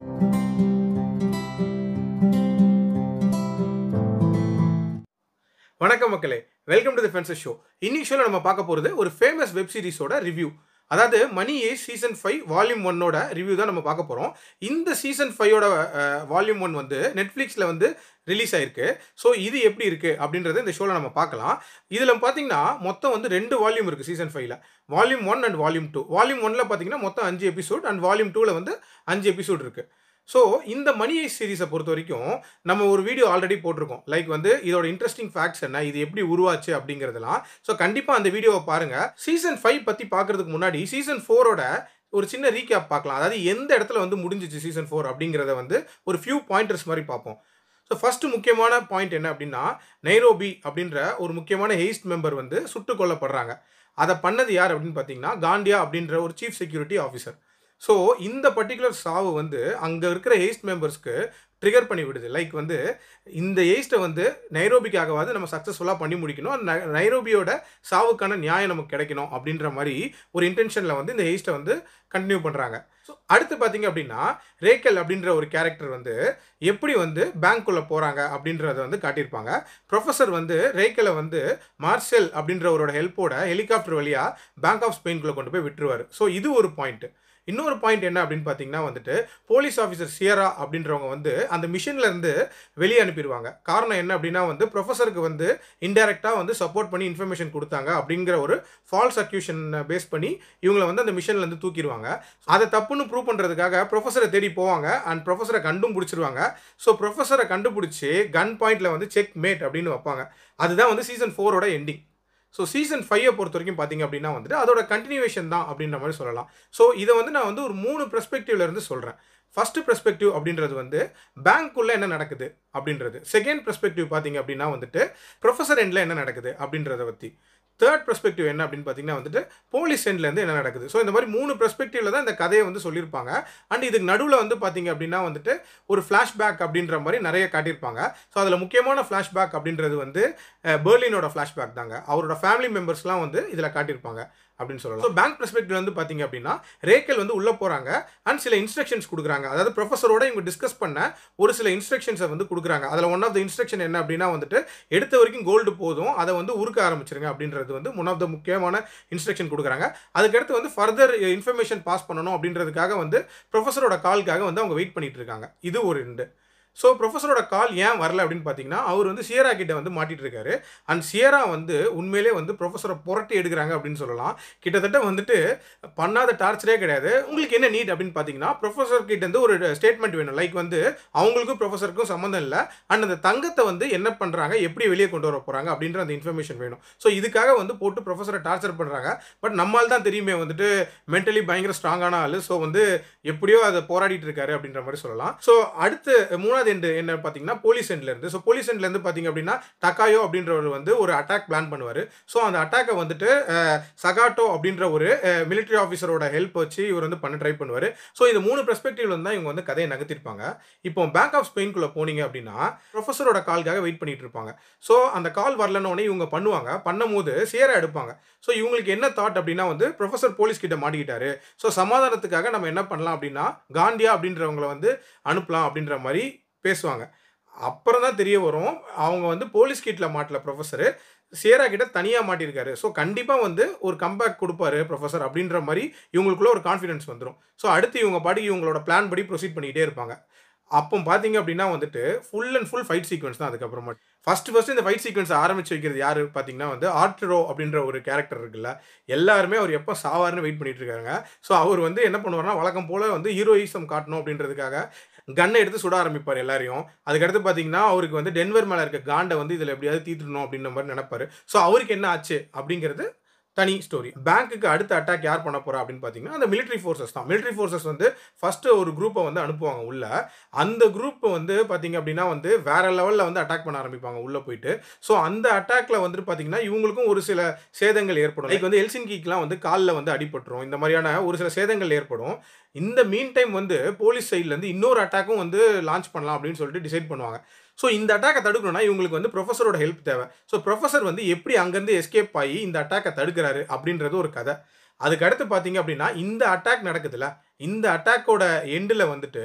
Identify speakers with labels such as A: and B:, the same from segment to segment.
A: வணக்கம் மக்களே welcome to the fences show இன்னைக்கு ஷோவில் நம்ம பார்க்க போகிறது ஒரு ஃபேமஸ் வெப் சீரிஸோட ரிவ்யூ அதாவது மணி ஏ சீசன் ஃபைவ் வால்யூம் ஒன்னோட ரிவ்யூ தான் நம்ம பார்க்க போகிறோம் இந்த சீசன் ஃபைவோட வால்யூம் ஒன் வந்து நெட்ஃப்ளிக்ஸில் வந்து ரிலீஸ் ஆயிருக்கு ஸோ இது எப்படி இருக்குது அப்படின்றத இந்த ஷோவில் நம்ம பார்க்கலாம் இதில் பார்த்தீங்கன்னா மொத்தம் வந்து ரெண்டு வால்யூம் இருக்குது சீசன் ஃபைவ்ல volume one and volume two volume ஒன்ல பார்த்தீங்கன்னா மொத்தம் அஞ்சு எபிசோட் அண்ட் வால்யூம் டூவில் வந்து அஞ்சு எபிசோட் இருக்குது ஸோ இந்த மணி ஐஸ் சீரிஸை பொறுத்த வரைக்கும் நம்ம ஒரு வீடியோ ஆல்ரெடி போட்டிருக்கோம் லைக் வந்து இதோட இன்ட்ரெஸ்டிங் ஃபேக்ட்ஸ் என்ன இது எப்படி உருவாச்சு அப்படிங்கிறதெல்லாம் ஸோ கண்டிப்பாக அந்த வீடியோவை பாருங்கள் சீசன் ஃபைவ் பற்றி பார்க்குறதுக்கு முன்னாடி சீசன் ஃபோரோட ஒரு சின்ன ரீகேப் பார்க்கலாம் அதாவது எந்த இடத்துல வந்து முடிஞ்சிச்சு சீசன் ஃபோர் அப்படிங்கிறத வந்து ஒரு ஃபியூ பாயிண்டர்ஸ் மாதிரி பார்ப்போம் ஸோ ஃபஸ்ட்டு முக்கியமான பாயிண்ட் என்ன அப்படின்னா நைரோபி அப்படின்ற ஒரு முக்கியமான ஹெய்ஸ்ட் மெம்பர் வந்து சுட்டு கொல்லப்படுறாங்க அதை பண்ணது யார் அப்படின்னு பார்த்தீங்கன்னா காண்டியா அப்படின்ற ஒரு சீஃப் செக்யூரிட்டி ஆஃபீஸர் ஸோ இந்த பர்டிகுலர் சாவு வந்து அங்கே இருக்கிற எய்ஸ்ட் மெம்பர்ஸ்க்கு ட்ரிகர் பண்ணி விடுது லைக் வந்து இந்த எய்ஸ்ட்டை வந்து நைரோபிக்காகவாது நம்ம சக்ஸஸ்ஃபுல்லாக பண்ணி முடிக்கணும் அந்த நைரோபியோட சாவுக்கான நியாயம் நமக்கு கிடைக்கணும் அப்படின்ற மாதிரி ஒரு இன்டென்ஷனில் வந்து இந்த எய்ஸ்ட்டை வந்து கண்டினியூ பண்ணுறாங்க ஸோ அடுத்து பார்த்தீங்க அப்படின்னா ரேக்கல் அப்படின்ற ஒரு கேரக்டர் வந்து எப்படி வந்து பேங்க்குள்ளே போகிறாங்க அப்படின்றத வந்து காட்டியிருப்பாங்க ப்ரொஃபஸர் வந்து ரேக்கலை வந்து மார்ஷல் அப்படின்றவரோட ஹெல்ப்போட ஹெலிகாப்டர் வழியாக பேங்க் ஆஃப் ஸ்பெயின்குள்ளே கொண்டு போய் விட்டுருவார் ஸோ இது ஒரு பாயிண்ட்டு இன்னொரு பாயிண்ட் என்ன அப்படின்னு பார்த்தீங்கன்னா வந்துட்டு போலீஸ் ஆஃபீஸர் சியரா அப்படின்றவங்க வந்து அந்த மிஷின்ல இருந்து வெளியே அனுப்பிடுவாங்க காரணம் என்ன அப்படின்னா வந்து ப்ரொஃபஸருக்கு வந்து இன்டெரக்டாக வந்து சப்போர்ட் பண்ணி இன்ஃபர்மேஷன் கொடுத்தாங்க அப்படிங்கிற ஒரு ஃபால்ஸ் அக்யூஷன் பேஸ் பண்ணி இவங்களை வந்து அந்த மிஷின்ல இருந்து தூக்கிடுவாங்க அதை தப்புன்னு ப்ரூவ் பண்ணுறதுக்காக ப்ரொஃபஸரை தேடி போவாங்க அண்ட் ப்ரொஃபஸரை கண்டும் பிடிச்சிருவாங்க ஸோ ப்ரொஃபஸரை கண்டுபிடிச்சி கன் பாயிண்ட்ல வந்து செக் மேட் அப்படின்னு வைப்பாங்க அதுதான் வந்து சீசன் ஃபோரோட எண்டிங் ஸோ சீசன் ஃபைவை பொறுத்த வரைக்கும் பார்த்தீங்க அப்படின்னா வந்துட்டு அதோட கண்டினியூவேஷன் தான் அப்படின்ற மாதிரி சொல்லலாம் ஸோ இதை வந்து நான் வந்து ஒரு மூணு பெர்ஸ்பெக்டிவ்ல இருந்து சொல்கிறேன் ஃபர்ஸ்ட் பெர்ஸ்பெக்டிவ் அப்படின்றது வந்து பேங்க்குள்ளே என்ன நடக்குது அப்படின்றது செகண்ட் பெர்ஸ்பெக்டிவ் பார்த்தீங்க அப்படின்னா வந்துட்டு ப்ரொஃபஸர் எண்டில் என்ன நடக்குது அப்படின்றத பற்றி தேர்ட் பெர்ஸ்பெக்டிவ் என்ன அப்படின்னு பார்த்தீங்கன்னா வந்துட்டு போலீஸ் எண்ட்லேருந்து என்ன நடக்குது ஸோ இந்த மாதிரி மூணு பெர்ஸ்பெக்டிவ்ல தான் இந்த கதையை வந்து சொல்லியிருப்பாங்க அண்ட் இதுக்கு நடுவில் வந்து பார்த்தீங்க அப்படின்னா வந்துட்டு ஒரு ஃப்ளாஷ்பேக் அப்படின்ற மாதிரி நிறைய காட்டியிருப்பாங்க ஸோ அதில் முக்கியமான ஃப்ளாஷ்பேக் அப்படின்றது வந்து பெர்லினோட ஃப்ளாஷ்பேக் தாங்க அவரோட ஃபேமிலி மெம்பர்ஸ்லாம் வந்து இதில் காட்டியிருப்பாங்க அப்படின்னு சொல்லலாம் ஸோ பேங்க் பெர்ஸ்பெக்டிவ் வந்து பார்த்தீங்க அப்படின்னா ரேக்கல் வந்து உள்ளே போகிறாங்க அண்ட் சில இன்ஸ்ட்ரக்ஷன்ஸ் கொடுக்குறாங்க அதாவது ப்ரொஃபஸரோட இவங்க டிஸ்கஸ் பண்ண ஒரு சில இன்ஸ்ட்ரக்ஷன்ஸை வந்து கொடுக்குறாங்க அதில் ஒன் ஆஃப் த இன்ஸ்ட்ரக்ஷன் என்ன அப்படின்னா வந்துட்டு எடுத்த வரைக்கும் கோல்டு போதும் அதை வந்து உருக்க ஆரம்பிச்சிருங்க அப்படின்றது வந்து ஒன் ஆஃப் த முக்கியமான இன்ஸ்ட்ரக்ஷன் கொடுக்குறாங்க அதுக்கடுத்து வந்து ஃபர்தர் இன்ஃபர்மேஷன் பாஸ் பண்ணணும் அப்படின்றதுக்காக வந்து ப்ரொஃபஸரோட கால்க்காக வந்து அவங்க வெயிட் பண்ணிட்டு இருக்காங்க இது ஒரு ரெண்டு ஸோ ப்ரொஃபஸரோட கால் ஏன் வரல அப்படின்னு பார்த்தீங்கன்னா அவர் வந்து சியரா கிட்ட வந்து மாட்டிட்டு இருக்காரு அண்ட் சியரா வந்து உண்மையிலே வந்து ப்ரொஃபஸரை புரட்டி எடுக்கிறாங்க அப்படின்னு சொல்லலாம் கிட்டத்தட்ட வந்துட்டு பண்ணாத டார்ச்சரே கிடையாது உங்களுக்கு என்ன நீட் அப்படின்னு பார்த்தீங்கன்னா ப்ரொஃபஸர் கிட்ட இருந்து ஒரு ஸ்டேட்மெண்ட் வேணும் லைக் வந்து அவங்களுக்கும் ப்ரொஃபஸருக்கும் சம்மந்தம் இல்லை அண்ட் அந்த தங்கத்தை வந்து என்ன பண்ணுறாங்க எப்படி வெளியே கொண்டு வர போகிறாங்க அப்படின்ற அந்த இன்ஃபர்மேஷன் வேணும் ஸோ இதுக்காக வந்து போட்டு ப்ரொஃபஸரை டார்ச்சர் பண்ணுறாங்க பட் நம்மால் தான் தெரியுமே வந்துட்டு மென்டலி பயங்கர ஸ்ட்ராங்கான ஆள் ஸோ வந்து எப்படியோ அதை போராடிட்டு இருக்காரு அப்படின்ற மாதிரி சொல்லலாம் ஸோ அடுத்து மூணாவது எண்டு என்ன பார்த்தீங்கன்னா போலீஸ் எண்ட்லேருந்து ஸோ போலீஸ் எண்ட்லேருந்து பார்த்தீங்க அப்படின்னா டக்காயோ அப்படின்றவர் வந்து ஒரு அட்டாக் பிளான் பண்ணுவார் ஸோ அந்த அட்டாக்கை வந்துட்டு சகாட்டோ அப்படின்ற ஒரு மிலிட்ரி ஆஃபீஸரோட ஹெல்ப் வச்சு இவர் வந்து பண்ண ட்ரை பண்ணுவார் ஸோ இந்த மூணு பெர்ஸ்பெக்டிவ்ல தான் இவங்க வந்து கதையை நகர்த்திருப்பாங்க இப்போ பேங்க் ஆஃப் ஸ்பெயின்குள்ளே போனீங்க அப்படின்னா ப்ரொஃபஸரோட கால்காக வெயிட் பண்ணிட்டு இருப்பாங்க ஸோ அந்த கால் வரலன்னொடனே இவங்க பண்ணுவாங்க பண்ணும்போது சேரா எடுப்பாங்க ஸோ இவங்களுக்கு என்ன தாட் அப்படின்னா வந்து ப்ரொஃபஸர் போலீஸ் கிட்ட மாட்டிக்கிட்டாரு ஸோ சமாதானத்துக்காக நம்ம என்ன பண்ணலாம் அப்படின்னா காந்தியா அப்படின்றவங்கள வந்து அனுப்பலாம் அப்படின்ற மாதிரி பேசுவாங்க அப்புறம் தான் தெரிய வரும் அவங்க வந்து போலீஸ் கிட்டில் மாட்டல ப்ரொஃபஸரு சேரா கிட்ட தனியாக மாட்டியிருக்காரு ஸோ கண்டிப்பாக வந்து ஒரு கம்பேக் கொடுப்பாரு ப்ரொஃபஸர் அப்படின்ற மாதிரி இவங்களுக்குள்ள ஒரு கான்ஃபிடன்ஸ் வந்துடும் ஸோ அடுத்து இவங்க பாட்டுக்கு இவங்களோட பிளான் படி ப்ரொசீட் பண்ணிக்கிட்டே இருப்பாங்க அப்போ பார்த்தீங்க அப்படின்னா வந்துட்டு full and full fight sequence தான் அதுக்கப்புறமா ஃபர்ஸ்ட் ஃபர்ஸ்ட் இந்த ஃபைட் சீக்வன்ஸ் ஆரம்பிச்சு வைக்கிறது யார் பார்த்தீங்கன்னா வந்து ஆர்டரோ அப்படின்ற ஒரு கேரக்டர் இருக்குல்ல எல்லாருமே அவர் எப்போ சாவார்னு வெயிட் பண்ணிட்டு இருக்காங்க ஸோ அவர் வந்து என்ன பண்ணுவார்னா வழக்கம் போல் வந்து ஹீரோயிசம் காட்டணும் அப்படின்றதுக்காக கன்னை எடுத்து சுட ஆரம்பிப்பார் எல்லாரையும் அதுக்கடுத்து பார்த்தீங்கன்னா அவருக்கு வந்து டென்வர் மேலே இருக்க காண்டை வந்து இதில் எப்படியாவது தீர்த்துடணும் அப்படின்ற மாதிரி நினைப்பாரு ஸோ அவருக்கு என்ன ஆச்சு அப்படிங்கிறது தனி ஸ்டோரி பேங்க்குக்கு அடுத்த அட்டாக் யார் பண்ண போறா அப்படின்னு பார்த்தீங்கன்னா அந்த மிலிட்ரி ஃபோர்ஸஸ் தான் மிலிட்ரி ஃபோர்ஸஸ் வந்து ஃபர்ஸ்ட் ஒரு குரூப்பை வந்து அனுப்புவாங்க உள்ள அந்த குரூப் வந்து பார்த்தீங்க அப்படின்னா வந்து வேற லெவலில் வந்து அட்டாக் பண்ண ஆரம்பிப்பாங்க உள்ள போயிட்டு ஸோ அந்த அட்டாக்ல வந்துட்டு பார்த்தீங்கன்னா இவங்களுக்கும் ஒரு சில சேதங்கள் ஏற்படும் லைக் வந்து எல்சின்கிக்கெலாம் வந்து காலில் வந்து அடிபட்டுரும் இந்த மாதிரியான ஒரு சில சேதங்கள் ஏற்படும் இந்த மீன் டைம் வந்து போலீஸ் சைட்லேருந்து இன்னொரு அட்டாக்கும் வந்து லான்ச் பண்ணலாம் அப்படின்னு சொல்லிட்டு டிசைட் பண்ணுவாங்க ஸோ இந்த அட்டாக்கை தடுக்கணும்னா இவங்களுக்கு வந்து ப்ரொஃபஸரோட ஹெல்ப் தேவை ஸோ ப்ரொஃபஸர் வந்து எப்படி அங்கேருந்து எஸ்கேப் ஆகி இந்த அட்டாக்கை தடுக்கிறாரு அப்படின்றது ஒரு கதை அதுக்கு அடுத்து பார்த்தீங்க அப்படின்னா இந்த அட்டாக் நடக்குதுல்ல இந்த அட்டாக்கோட எண்டில் வந்துட்டு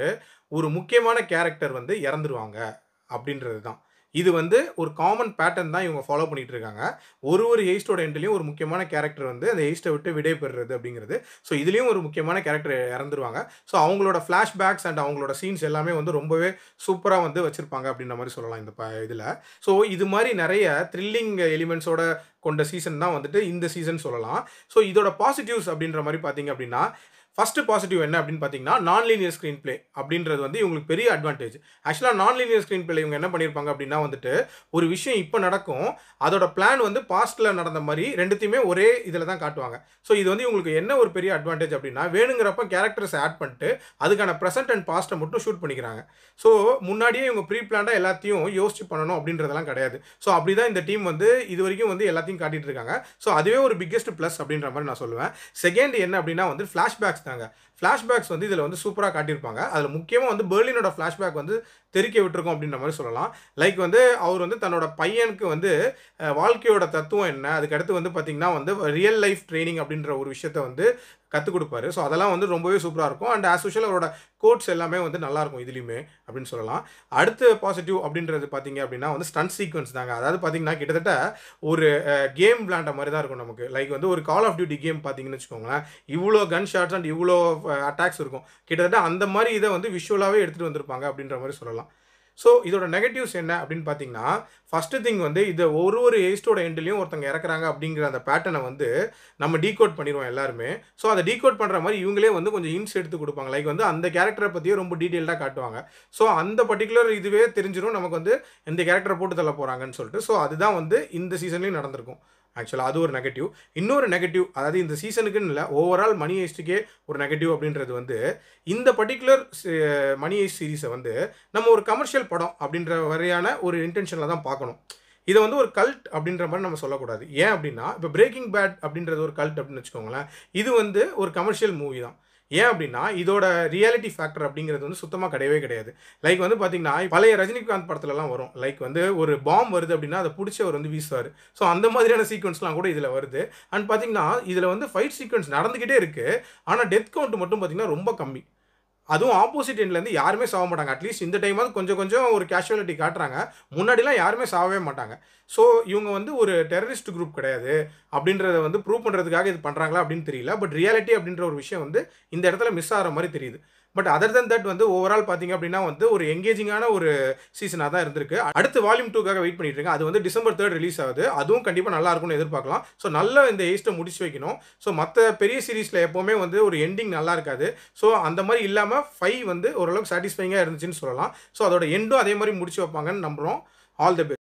A: ஒரு முக்கியமான கேரக்டர் வந்து இறந்துருவாங்க அப்படின்றது தான் இது வந்து ஒரு காமன் பேட்டர்ன் தான் இவங்க ஃபாலோ பண்ணிட்டு இருக்காங்க ஒரு ஒரு ஹெய்ஸ்டோட எண்ட்லேயும் ஒரு முக்கியமான கேரக்டர் வந்து அந்த ஹெய்ஸ்ட்டை விட்டு விடை பெறுறது அப்படிங்கிறது ஸோ இதுலேயும் ஒரு முக்கியமான கேரக்டர் இறந்துருவாங்க ஸோ அவங்களோட ஃப்ளாஷ்பேக்ஸ் அண்ட் அவங்களோட சீன்ஸ் எல்லாமே வந்து ரொம்பவே சூப்பராக வந்து வச்சுருப்பாங்க அப்படின்ற மாதிரி சொல்லலாம் இந்த ப இதில் ஸோ இது மாதிரி நிறைய த்ரில்லிங் எலிமெண்ட்ஸோட கொண்ட சீசன் தான் வந்துட்டு இந்த சீசன் சொல்லலாம் ஸோ இதோட பாசிட்டிவ்ஸ் அப்படின்ற மாதிரி பார்த்தீங்க அப்படின்னா ஃபஸ்ட்டு பாசிட்டிவ் என்ன அப்படின்னு பார்த்தீங்கன்னா நான் லீனியர் ஸ்க்ரீன் ப்ளே அப்படின்றது வந்து இவங்களுக்கு பெரிய அட்வான்டேஜ் ஆக்சுவலாக நான் லீனியர் ஸ்க்ரீன் ப்ளே இவங்க என்ன பண்ணியிருப்பாங்க அப்படின்னா வந்துட்டு ஒரு விஷயம் இப்போ நடக்கும் அதோட பிளான் வந்து பாஸ்ட்டில் நடந்த மாதிரி ரெண்டுத்தையுமே ஒரே இதில் தான் காட்டுவாங்க ஸோ இது வந்து இவங்களுக்கு என்ன ஒரு பெரிய அட்வான்டேஜ் அப்படின்னா வேணுங்கிறப்ப கேரக்டர்ஸ் ஆட் பண்ணிட்டு அதுக்கான ப்ரெசென்ட் அண்ட் பாஸ்ட்டை மட்டும் ஷூட் பண்ணிக்கிறாங்க ஸோ முன்னாடியே இவங்க ப்ரீ பிளான்டாக எல்லாத்தையும் யோசிச்சு பண்ணணும் அப்படின்றதெல்லாம் கிடையாது ஸோ அப்படி தான் இந்த டீம் வந்து இது வரைக்கும் வந்து எல்லாத்தையும் காட்டிட்டு இருக்காங்க ஸோ அதுவே ஒரு பிக்கெஸ்ட் ப்ளஸ் அப்படின்ற மாதிரி நான் சொல்லுவேன் செகண்ட் என்ன அப்படின்னா வந்து ஃப்ளாஷ்பேக்ஸ் தாங்க ஃப்ளாஷ்பேக்ஸ் வந்து இதில் வந்து சூப்பராக காட்டியிருப்பாங்க அதில் முக்கியமாக வந்து பெர்லினோட ஃப்ளாஷ்பேக் வந்து தெரிக்க விட்டுருக்கோம் அப்படின்ற மாதிரி சொல்லலாம் லைக் வந்து அவர் வந்து தன்னோட பையனுக்கு வந்து அஹ், வாழ்க்கையோட தத்துவம் என்ன அதுக்கடுத்து வந்து பார்த்திங்கன்னா வந்து ரியல் லைஃப் ட்ரைனிங் அப்படின்ற ஒரு விஷயத்த வந்து கற்றுக் கொடுப்பாரு ஸோ அதெல்லாம் வந்து ரொம்பவே சூப்பராக இருக்கும் அண்ட் ஆஸ் யூஷுவல் அவரோட கோட்ஸ் எல்லாமே வந்து நல்லாயிருக்கும் இதுலேயுமே அப்படின்னு சொல்லலாம் அடுத்து பாசிட்டிவ் அப்படின்றது பார்த்தீங்க அப்படின்னா வந்து ஸ்டன் சீக்வன்ஸ் தாங்க அதாவது பார்த்தீங்கன்னா கிட்டத்தட்ட ஒரு கேம் விளாண்ட மாதிரி தான் இருக்கும் நமக்கு லைக் வந்து ஒரு கால் ஆஃப் டியூட்டி கேம் பார்த்தீங்கன்னு வச்சுக்கோங்களேன் இவ்வளோ கன் ஷாட்ஸ் அண்ட் இவ்வளோ அட்டாக்ஸ் இருக்கும் கிட்டத்தட்ட அந்த மாதிரி இதை வந்து விஷுவலாகவே எடுத்துகிட்டு வந்திருப்பாங்க அப்படின்ற மாதிரி சொல்லலாம் ஸோ இதோட நெகட்டிவ்ஸ் என்ன அப்படின்னு பார்த்தீங்கன்னா ஃபஸ்ட்டு திங் வந்து இதை ஒரு ஒரு ஏஸ்டோட எண்ட்லேயும் ஒருத்தங்க இறக்குறாங்க அப்படிங்கிற அந்த பேட்டர்னை வந்து நம்ம டீகோட் பண்ணிடுவோம் எல்லாருமே ஸோ அதை டீகோட் பண்ணுற மாதிரி இவங்களே வந்து கொஞ்சம் இன்ஸ் எடுத்து கொடுப்பாங்க லைக் வந்து அந்த கேரக்டரை பற்றியே ரொம்ப டீட்டெயில்டாக காட்டுவாங்க ஸோ அந்த பர்டிகுலர் இதுவே தெரிஞ்சிடும் நமக்கு வந்து இந்த கேரக்டரை போட்டு தள்ள போகிறாங்கன்னு சொல்லிட்டு ஸோ அதுதான் வந்து இந்த சீசன்லேயும் நடந்திருக்கும் ஆக்சுவலாக அது ஒரு நெகட்டிவ் இன்னொரு நெகட்டிவ் அதாவது இந்த சீசனுக்குன்னு இல்லை ஓவரால் மணி ஐஸ்ட்டுக்கே ஒரு நெகட்டிவ் அப்படின்றது வந்து இந்த பர்டிகுலர் மணி ஐஸ்ட் சீரீஸை வந்து நம்ம ஒரு கமர்ஷியல் படம் அப்படின்ற வரையான ஒரு இன்டென்ஷனில் தான் பார்க்கணும் இதை வந்து ஒரு கல்ட் அப்படின்ற மாதிரி நம்ம சொல்லக்கூடாது ஏன் அப்படின்னா இப்போ பிரேக்கிங் பேட் அப்படின்றது ஒரு கல்ட் அப்படின்னு வச்சுக்கோங்களேன் இது வந்து ஒரு கமர்ஷியல் மூவி தான் ஏன் அப்படின்னா இதோட ரியாலிட்டி ஃபேக்டர் அப்படிங்கிறது வந்து சுத்தமாக கிடையவே கிடையாது லைக் வந்து பார்த்தீங்கன்னா பழைய ரஜினிகாந்த் படத்துலலாம் வரும் லைக் வந்து ஒரு பாம் வருது அப்படின்னா அதை பிடிச்சி அவர் வந்து வீசுவார் ஸோ அந்த மாதிரியான சீக்வன்ஸ்லாம் கூட இதில் வருது அண்ட் பார்த்தீங்கன்னா இதில் வந்து ஃபைட் சீக்வன்ஸ் நடந்துக்கிட்டே இருக்குது ஆனால் டெத் கவுண்ட் மட்டும் பார்த்தீங்கன்னா ரொம்ப கம்மி அதுவும் ஆப்போசிட் எண்ட்லேருந்து யாருமே சாக மாட்டாங்க அட்லீஸ்ட் இந்த டைமாவது கொஞ்சம் கொஞ்சம் ஒரு கேஷுவாலிட்டி காட்டுறாங்க முன்னாடிலாம் யாருமே சாகவே மாட்டாங்க ஸோ இவங்க வந்து ஒரு டெரரிஸ்ட் குரூப் கிடையாது அப்படின்றத வந்து ப்ரூவ் பண்ணுறதுக்காக இது பண்ணுறாங்களா அப்படின்னு தெரியல பட் ரியாலிட்டி அப்படின்ற ஒரு விஷயம் வந்து இந்த இடத்துல மிஸ் ஆகிற மாதிரி தெரியுது பட் அதர் தன் தட் வந்து ஓவரால் பார்த்தீங்க அப்படின்னா வந்து ஒரு எங்கேஜிங்கான ஒரு சீசனாக தான் இருந்திருக்கு அடுத்து வால்யூம் டூக்காக வெயிட் பண்ணிட்டு இருக்கேன் அது வந்து டிசம்பர் தேர்ட் ரிலீஸ் ஆகுது அதுவும் கண்டிப்பாக நல்லா இருக்கும்னு எதிர்பார்க்கலாம் ஸோ நல்ல இந்த ஏஸ்ட்டை முடிச்சு வைக்கணும் ஸோ மற்ற பெரிய சீரீஸில் எப்போவுமே வந்து ஒரு எண்டிங் நல்லா இருக்காது ஸோ அந்த மாதிரி இல்லாமல் ஃபைவ் வந்து ஓரளவுக்கு சாட்டிஸ்ஃபைங்காக இருந்துச்சுன்னு சொல்லலாம் ஸோ அதோட எண்டும் அதே மாதிரி முடிச்சு வைப்பாங்கன்னு நம்புகிறோம் ஆல் தி பெஸ்ட்